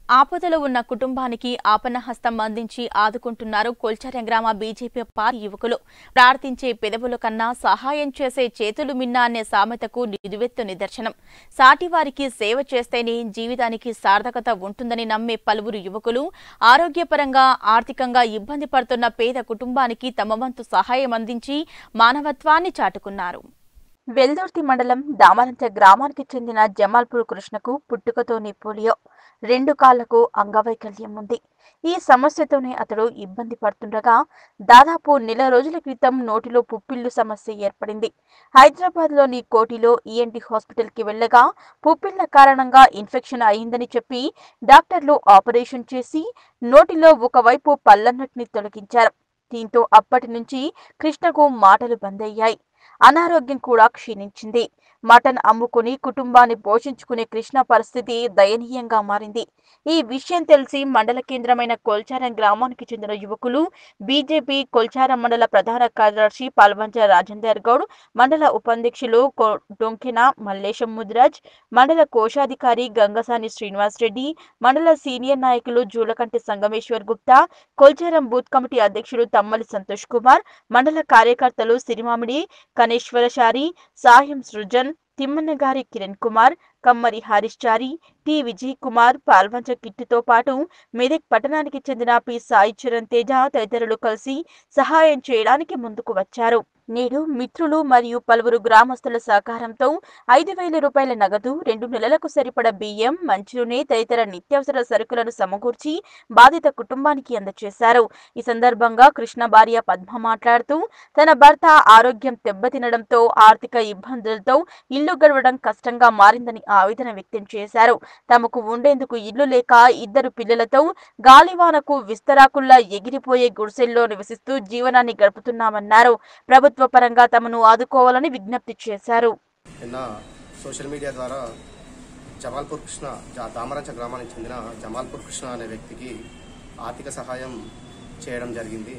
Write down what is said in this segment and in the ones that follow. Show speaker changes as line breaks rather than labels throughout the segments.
ఆపదలో ఉన్న కుటుంబానికి ఆపన్నహస్తం అందించి ఆదుకుంటున్నారు కొల్చారం గ్రామ బీజేపీ పార్టీ యువకులు ప్రార్థించే పెదవుల కన్నా సహాయం చేసే చేతులు మిన్నా అనే సామెతకు నిలువెత్తు నిదర్శనం సాటివారికి సేవ చేస్తేనే జీవితానికి సార్థకత ఉంటుందని నమ్మే పలువురు యువకులు ఆరోగ్యపరంగా ఆర్థికంగా ఇబ్బంది పడుతున్న పేద కుటుంబానికి తమ వంతు సహాయం అందించి మానవత్వాన్ని చాటుకున్నారు వెల్దుర్తి మండలం దామరంచ గ్రామానికి చెందిన జమాల్పూర్ కృష్ణకు పుట్టుకతోనే పోలియో రెండు కాళ్లకు అంగవైకల్యం ఉంది ఈ సమస్యతోనే అతడు ఇబ్బంది పడుతుండగా దాదాపు నెల రోజుల క్రితం నోటిలో పుప్పిళ్లు సమస్య ఏర్పడింది హైదరాబాద్ లోని కోటిలో ఈఎన్టీ హాస్పిటల్ కి వెళ్లగా పుప్పిళ్ల కారణంగా ఇన్ఫెక్షన్ అయిందని చెప్పి డాక్టర్లు ఆపరేషన్ చేసి నోటిలో ఒకవైపు పల్లన్నటిని తొలగించారు దీంతో అప్పటి నుంచి కృష్ణకు మాటలు బందయ్యాయి అనారోగ్యం కూడా క్షీణించింది మటన్ అమ్ముకుని కుటుంబాన్ని పోషించుకునే కృష్ణ పరిస్థితి దయనీయంగా మారింది ఈ విషయం తెలిసి మండల కేంద్రమైన కొల్చారం గ్రామానికి చెందిన యువకులు బీజేపీ కొల్చారం మండల ప్రధాన కార్యదర్శి పాల్వంచ రాజేందర్ గౌడ్ మండల ఉపాధ్యక్షులు కొ- డొంకెన మల్లేశం ముదిరాజ్ మండల కోశాధికారి గంగసాని శ్రీనివాస్ రెడ్డి మండల సీనియర్ నాయకులు జూలకంటి సంగమేశ్వర్ గుప్తా కొల్చారం బూత్ కమిటీ అధ్యక్షులు తమ్మలి సంతోష్ కుమార్ మండల కార్యకర్తలు సిరిమామిడి కనేశ్వరచారి సాయం సృజన్ తిమ్మన్నగారి కిరణ్ కుమార్ కమ్మరి హరీష్ చారి టి విజయ్ కుమార్ పాల్వంచ కిట్టుతో పాటు మెదక్ పట్టణానికి చెందిన పి సాయి చరణ్ తేజ తదితరులు కలిసి సహాయం చేయడానికి ముందుకు వచ్చారు నేడు మిత్రులు మరియు పలువురు గ్రామస్తుల సహకారంతో ఐదు వేల రూపాయల నగదు రెండు నెలలకు సరిపడ బియ్యం మంచినూనె తదితర నిత్యావసర సరుకులను సమకూర్చి బాధిత కుటుంబానికి అందజేశారు ఈ సందర్భంగా కృష్ణ భార్య పద్మ మాట్లాడుతూ తన భర్త ఆరోగ్యం దెబ్బతినడంతో ఆర్థిక ఇబ్బందులతో ఇల్లు గడవడం కష్టంగా మారిందని ఆవేదన వ్యక్తం చేశారు తమకు ఉండేందుకు ఇల్లు లేక ఇద్దరు పిల్లలతో గాలివానకు విస్తరాకుల్లా ఎగిరిపోయే గుడిసెల్లో నివసిస్తూ జీవనాన్ని గడుపుతున్నామన్నారు ప్రభుత్వ పరంగా తమను ఆదుకోవాలని విజ్ఞప్తి చేశారు
నిన్న సోషల్ మీడియా ద్వారా జమాల్పూర్ కృష్ణ జా- దామరంచ గ్రామానికి చెందిన జమాల్పూర్ కృష్ణ అనే వ్యక్తికి ఆర్థిక సహాయం చేయడం జరిగింది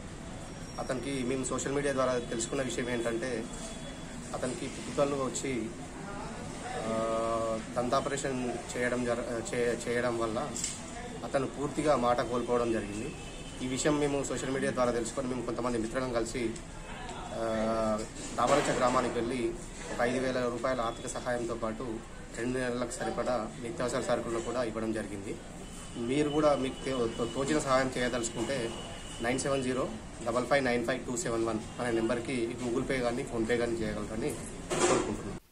అతనికి మేము సోషల్ మీడియా ద్వారా తెలుసుకున్న విషయం ఏంటంటే అతనికి పుట్టుకలు వచ్చి ఆ, దంతాపరేషన్ చేయడం జర చే- చేయడం వల్ల అతను పూర్తిగా మాట కోల్పోవడం జరిగింది ఈ విషయం మేము సోషల్ మీడియా ద్వారా తెలుసుకొని మేము కొంతమంది మిత్రులను కలిసి ఆ, దామరచ గ్రామానికి వెళ్ళి ఒక ఐదు వేల రూపాయల ఆర్థిక సహాయంతో పాటు రెండు నెలలకు సరిపడా నిత్యావసర సరుకులు కూడా ఇవ్వడం జరిగింది మీరు కూడా మీకు తే- తోచిన సహాయం చేయదలుచుకుంటే nine seven zero double five nine five two seven one అనే నెంబర్కి గూగుల్ పే కానీ ఫోన్పే కానీ చేయగలరని కోరుకుంటున్నాను